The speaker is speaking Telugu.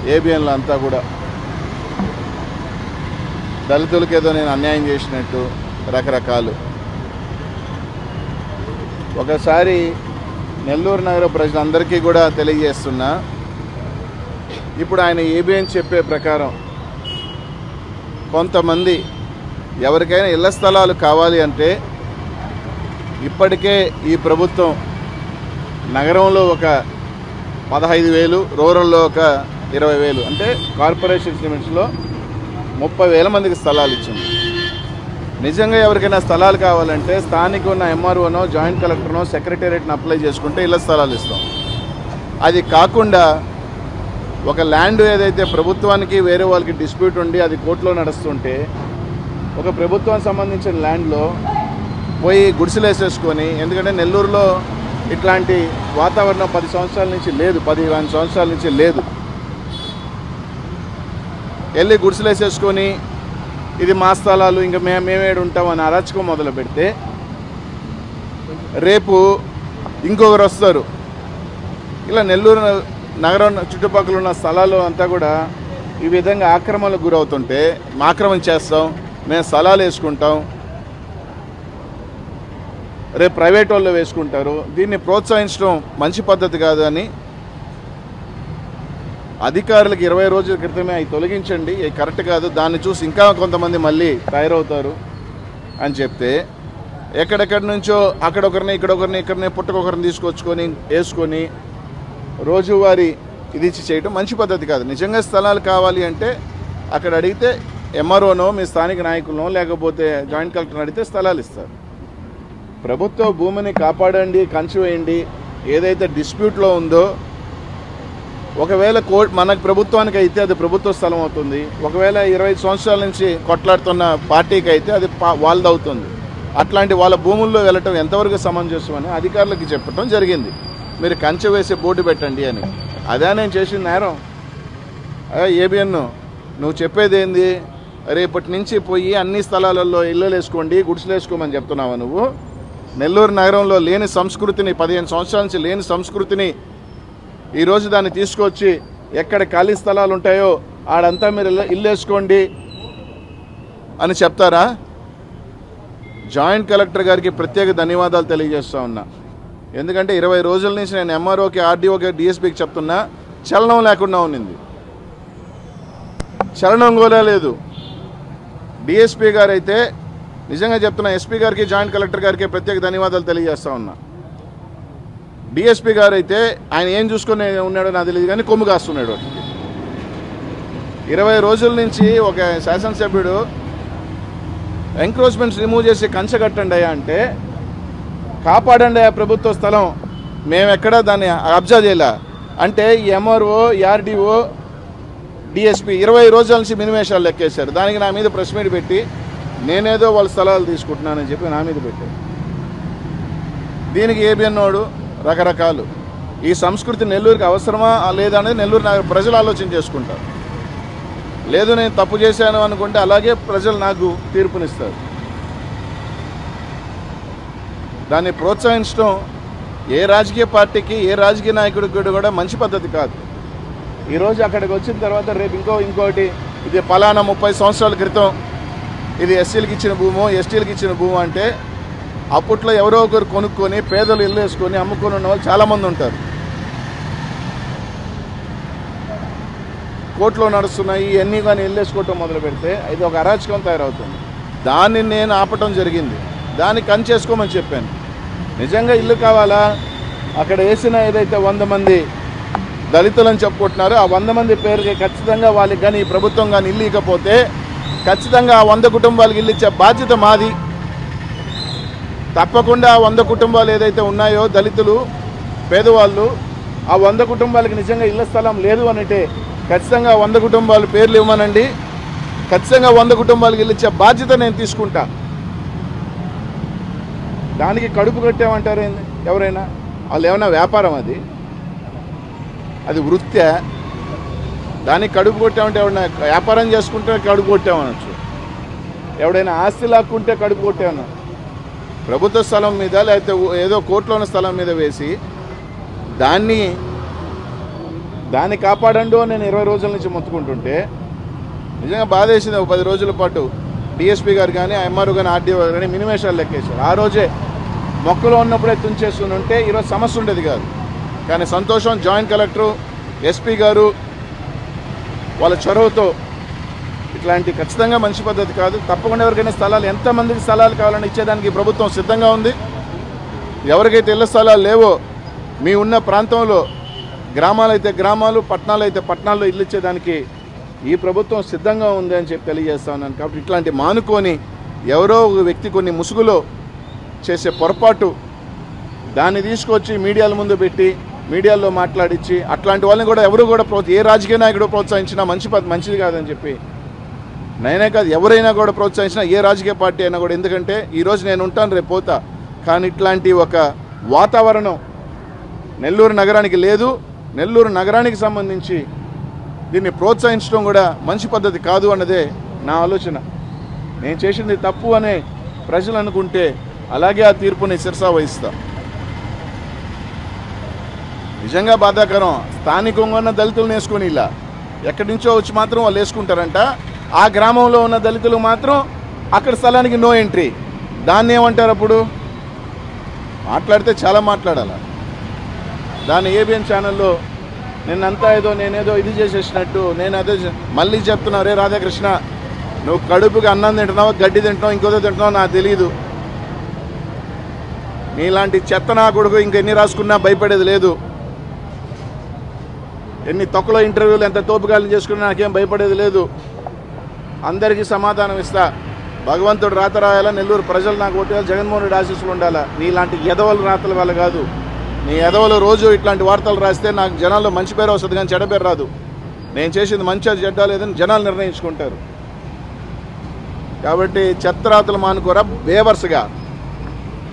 ఏబిఎన్లు అంతా కూడా దళితులకి ఏదో నేను అన్యాయం చేసినట్టు రకరకాలు ఒకసారి నెల్లూరు నగర ప్రజలందరికీ కూడా తెలియజేస్తున్నా ఇప్పుడు ఆయన ఏబిఎన్ చెప్పే ప్రకారం కొంతమంది ఎవరికైనా ఇళ్ల స్థలాలు కావాలి అంటే ఇప్పటికే ఈ ప్రభుత్వం నగరంలో ఒక పదహైదు వేలు రూరల్లో ఒక ఇరవై వేలు అంటే కార్పొరేషన్ లిమిట్స్లో ముప్పై వేల మందికి స్థలాలు ఇచ్చింది నిజంగా ఎవరికైనా స్థలాలు కావాలంటే స్థానిక ఉన్న ఎంఆర్ఓనో జాయింట్ కలెక్టర్నో సెక్రటేరియట్ని అప్లై చేసుకుంటే ఇళ్ల స్థలాలు ఇస్తాం అది కాకుండా ఒక ల్యాండ్ ఏదైతే ప్రభుత్వానికి వేరే వాళ్ళకి డిస్ప్యూట్ ఉండి అది కోర్టులో నడుస్తుంటే ఒక ప్రభుత్వానికి సంబంధించిన ల్యాండ్లో పోయి గుడిసెలు వేసేసుకొని ఎందుకంటే నెల్లూరులో ఇట్లాంటి వాతావరణం పది సంవత్సరాల నుంచి లేదు పదిహేను సంవత్సరాల నుంచి లేదు వెళ్ళి గుడిసెలు వేసేసుకొని ఇది మా స్థలాలు ఇంకా మేము మేమేడు ఉంటాం అని అరాచకం మొదలు పెడితే రేపు ఇంకొకరు వస్తారు ఇలా నెల్లూరు నగరం చుట్టుపక్కల ఉన్న స్థలాలు అంతా కూడా ఈ విధంగా ఆక్రమణలకు గురవుతుంటే ఆక్రమణ చేస్తాం మేము స్థలాలు వేసుకుంటాం రేపు ప్రైవేట్ వాళ్ళు వేసుకుంటారు దీన్ని ప్రోత్సహించడం మంచి పద్ధతి కాదు అని అధికారులకు ఇరవై రోజుల క్రితమే అవి తొలగించండి ఇది కరెక్ట్ కాదు దాన్ని చూసి ఇంకా కొంతమంది మళ్ళీ తయారవుతారు అని చెప్తే ఎక్కడెక్కడి నుంచో అక్కడొకరిని ఇక్కడొకరిని ఇక్కడనే పుట్టకొకరిని తీసుకొచ్చుకొని వేసుకొని రోజువారీ ఇది ఇచ్చి చేయడం మంచి పద్ధతి కాదు నిజంగా స్థలాలు కావాలి అంటే అక్కడ అడిగితే ఎంఆర్ఓనో మీ స్థానిక నాయకులనో లేకపోతే జాయింట్ కలెక్టర్ని అడిగితే స్థలాలు ఇస్తారు ప్రభుత్వ భూమిని కాపాడండి కంచి వేయండి ఏదైతే డిస్ప్యూట్లో ఉందో ఒకవేళ కో మనకు ప్రభుత్వానికి అయితే అది ప్రభుత్వ స్థలం అవుతుంది ఒకవేళ ఇరవై సంవత్సరాల నుంచి కొట్లాడుతున్న పార్టీకి అయితే అది పా- వాళ్ళది అవుతుంది అట్లాంటి వాళ్ళ భూముల్లో వెళ్ళటం ఎంతవరకు సమంజసం అని అధికారులకు చెప్పడం జరిగింది మీరు కంచె వేసి బోర్డు పెట్టండి అని అదే నేను చేసిన నేరం ఏబిఎన్ నువ్వు చెప్పేది ఏంది రేపటి నుంచి పోయి అన్ని స్థలాలలో ఇళ్ళు వేసుకోండి గుడిసెలు వేసుకోమని చెప్తున్నావా నువ్వు నెల్లూరు నగరంలో లేని సంస్కృతిని పదిహేను సంవత్సరాల నుంచి లేని సంస్కృతిని ఈరోజు దాన్ని తీసుకొచ్చి ఎక్కడ ఖాళీ స్థలాలు ఉంటాయో ఆడంతా మీరు ఇల్లు- ఇల్లు వేసుకోండి అని చెప్తారా జాయింట్ కలెక్టర్ గారికి ప్రత్యేక ధన్యవాదాలు తెలియజేస్తా ఉన్నా ఎందుకంటే ఇరవై రోజుల నుంచి నేను ఎంఆర్ఓకి ఆర్డీఓకి డిఎస్పీకి చెప్తున్నా చలనం లేకుండా ఉన్నింది చలనం కూడా లేదు డిఎస్పీ గారు అయితే నిజంగా చెప్తున్నా ఎస్పీ గారికి జాయింట్ కలెక్టర్ గారికి ప్రత్యేక ధన్యవాదాలు తెలియజేస్తా ఉన్నా డిఎస్పీ గారు అయితే ఆయన ఏం చూసుకొని ఉన్నాడో నాకు తెలియదు కానీ కొమ్ము కాస్తున్నాడు వాటికి ఇరవై రోజుల నుంచి ఒక శాసనసభ్యుడు ఎంక్రోచ్మెంట్స్ రిమూవ్ చేసి కంచె కట్టండి అయ్యా అంటే కాపాడండి ఆ ప్రభుత్వ స్థలం మేము ఎక్కడ దాన్ని అబ్జర్వ్ చేయలే అంటే ఈ ఎంఆర్ఓ ఆర్డీఓ డిఎస్పీ ఇరవై రోజుల నుంచి మినిమేషాలు లెక్కేశారు దానికి నా మీద ప్రెస్ మీట్ పెట్టి నేనేదో వాళ్ళ స్థలాలు తీసుకుంటున్నానని చెప్పి నా మీద పెట్టారు దీనికి ఏబిఎన్నోడు రకరకాలు ఈ సంస్కృతి నెల్లూరుకి అవసరమా లేదా అనేది నెల్లూరు నగర ప్రజలు ఆలోచన చేసుకుంటారు లేదు నేను తప్పు చేశాను అనుకుంటే అలాగే ప్రజలు నాకు తీర్పునిస్తారు దాన్ని ప్రోత్సహించడం ఏ రాజకీయ పార్టీకి ఏ రాజకీయ నాయకుడికి కూడా మంచి పద్ధతి కాదు ఈరోజు అక్కడికి వచ్చిన తర్వాత రేపు ఇంకో ఇంకోటి ఇది పలానా ముప్పై సంవత్సరాల క్రితం ఇది ఎస్సీలకు ఇచ్చిన భూమో ఎస్టీలకు ఇచ్చిన భూమో అంటే అప్పట్లో ఎవరో ఒకరు కొనుక్కొని పేదలు ఇల్లు వేసుకొని అమ్ముకొని ఉన్న వాళ్ళు చాలామంది ఉంటారు కోర్టులో నడుస్తున్నాయి ఇవన్నీ కానీ ఇల్లు వేసుకోవటం మొదలు పెడితే ఇది ఒక అరాచకం తయారవుతుంది దాన్ని నేను ఆపటం జరిగింది దాన్ని కంచేసుకోమని చెప్పాను నిజంగా ఇల్లు కావాలా అక్కడ వేసిన ఏదైతే వంద మంది దళితులని చెప్పుకుంటున్నారో ఆ వంద మంది పేరుకి ఖచ్చితంగా వాళ్ళకి కానీ ఈ ప్రభుత్వం కానీ ఇల్లు ఇవ్వకపోతే ఖచ్చితంగా ఆ వంద కుటుంబాలకు ఇల్లు ఇచ్చే బాధ్యత మాది తప్పకుండా ఆ వంద కుటుంబాలు ఏదైతే ఉన్నాయో దళితులు పేదవాళ్ళు ఆ వంద కుటుంబాలకు నిజంగా ఇళ్ల స్థలం లేదు అనంటే ఖచ్చితంగా ఆ వంద కుటుంబాల పేర్లు ఇవ్వమనండి ఖచ్చితంగా వంద కుటుంబాలకు ఇల్లు ఇచ్చే బాధ్యత నేను తీసుకుంటా దానికి కడుపు కట్టామంటారు ఏంది ఎవరైనా వాళ్ళు ఏమైనా వ్యాపారం అది అది వృత్తే దానికి కడుపు కొట్టామంటే ఎవరైనా వ్యాపారం చేసుకుంటే కడుపు కొట్టామనొచ్చు ఎవడైనా ఆస్తి లాక్కుంటే కడుపు కొట్టామన్నా ప్రభుత్వ స్థలం మీద లేకపోతే ఏదో కోర్టులో ఉన్న స్థలం మీద వేసి దాన్ని దాన్ని కాపాడండు అని నేను ఇరవై రోజుల నుంచి మొత్తుకుంటుంటే నిజంగా బాధేసింది ఒక పది రోజుల పాటు డిఎస్పీ గారు కానీ ఎంఆర్ఓ కానీ ఆర్డీఓ గారు కానీ మినిమేషాలు లెక్కేశారు ఆ రోజే మొక్కలో ఉన్నప్పుడే తుంచేస్తూనే ఉంటే ఈరోజు సమస్య ఉండేది కాదు కానీ సంతోషం జాయింట్ కలెక్టరు ఎస్పీ గారు వాళ్ళ చొరవతో ఇట్లాంటి ఖచ్చితంగా మంచి పద్ధతి కాదు తప్పకుండా ఎవరికైనా స్థలాలు ఎంతమందికి స్థలాలు కావాలని ఇచ్చేదానికి ప్రభుత్వం సిద్ధంగా ఉంది ఎవరికైతే ఇళ్ల స్థలాలు లేవో మీ ఉన్న ప్రాంతంలో గ్రామాలు అయితే గ్రామాలు పట్టణాలు అయితే పట్టణాల్లో ఇల్లు ఇచ్చేదానికి ఈ ప్రభుత్వం సిద్ధంగా ఉంది అని చెప్పి తెలియజేస్తా ఉన్నాను కాబట్టి ఇట్లాంటి మానుకొని ఎవరో ఒక వ్యక్తి కొన్ని ముసుగులో చేసే పొరపాటు దాన్ని తీసుకొచ్చి మీడియాల ముందు పెట్టి మీడియాలో మాట్లాడించి అట్లాంటి వాళ్ళని కూడా ఎవరు కూడా ప్రోత్స ఏ రాజకీయ నాయకుడు ప్రోత్సహించినా మంచి పద్ధ మంచిది కాదని చెప్పి నేనే కాదు ఎవరైనా కూడా ప్రోత్సహించినా ఏ రాజకీయ పార్టీ అయినా కూడా ఎందుకంటే ఈరోజు నేను ఉంటాను రేపు పోతా కానీ ఇట్లాంటి ఒక వాతావరణం నెల్లూరు నగరానికి లేదు నెల్లూరు నగరానికి సంబంధించి దీన్ని ప్రోత్సహించడం కూడా మంచి పద్ధతి కాదు అన్నదే నా ఆలోచన నేను చేసింది తప్పు అనే ప్రజలు అనుకుంటే అలాగే ఆ తీర్పుని శిరసా వహిస్తా నిజంగా బాధాకరం స్థానికంగా ఉన్న దళితులను వేసుకొని ఇలా ఎక్కడి నుంచో వచ్చి మాత్రం వాళ్ళు వేసుకుంటారంట ఆ గ్రామంలో ఉన్న దళితులు మాత్రం అక్కడ స్థలానికి నో ఎంట్రీ దాన్ని ఏమంటారు అప్పుడు మాట్లాడితే చాలా మాట్లాడాల దాన్ని ఏబిఎన్ ఛానల్లో నిన్నంతా ఏదో నేనేదో ఇది చేసేసినట్టు నేను అదే చే- మళ్ళీ చెప్తున్నా రే రాధాకృష్ణ నువ్వు కడుపుకి అన్నం తింటున్నావు గడ్డి తింటున్నావు ఇంకోదో తింటున్నావు నాకు తెలియదు నీలాంటి చెత్త నా కొడుకు ఇంకెన్ని రాసుకున్నా భయపడేది లేదు ఎన్ని తొక్కలో ఇంటర్వ్యూలు ఎంత తోపుగాలు చేసుకున్నా నాకేం భయపడేది లేదు అందరికీ సమాధానం ఇస్తా భగవంతుడు రాత రాయాలా నెల్లూరు ప్రజలు నాకు ఓటేయాలి జగన్మోహన్ రెడ్డి ఆశీస్సులు ఉండాలా నీలాంటి ఎదవల రాతల వల్ల కాదు నీ ఎదవలు రోజు ఇట్లాంటి వార్తలు రాస్తే నాకు జనాల్లో మంచి పేరు వస్తుంది కానీ చెడ్డ పేరు రాదు నేను చేసింది మంచి చెడ్డ లేదని జనాలు నిర్ణయించుకుంటారు కాబట్టి చెత్త రాతలు మానుకోరా బేవర్స్గా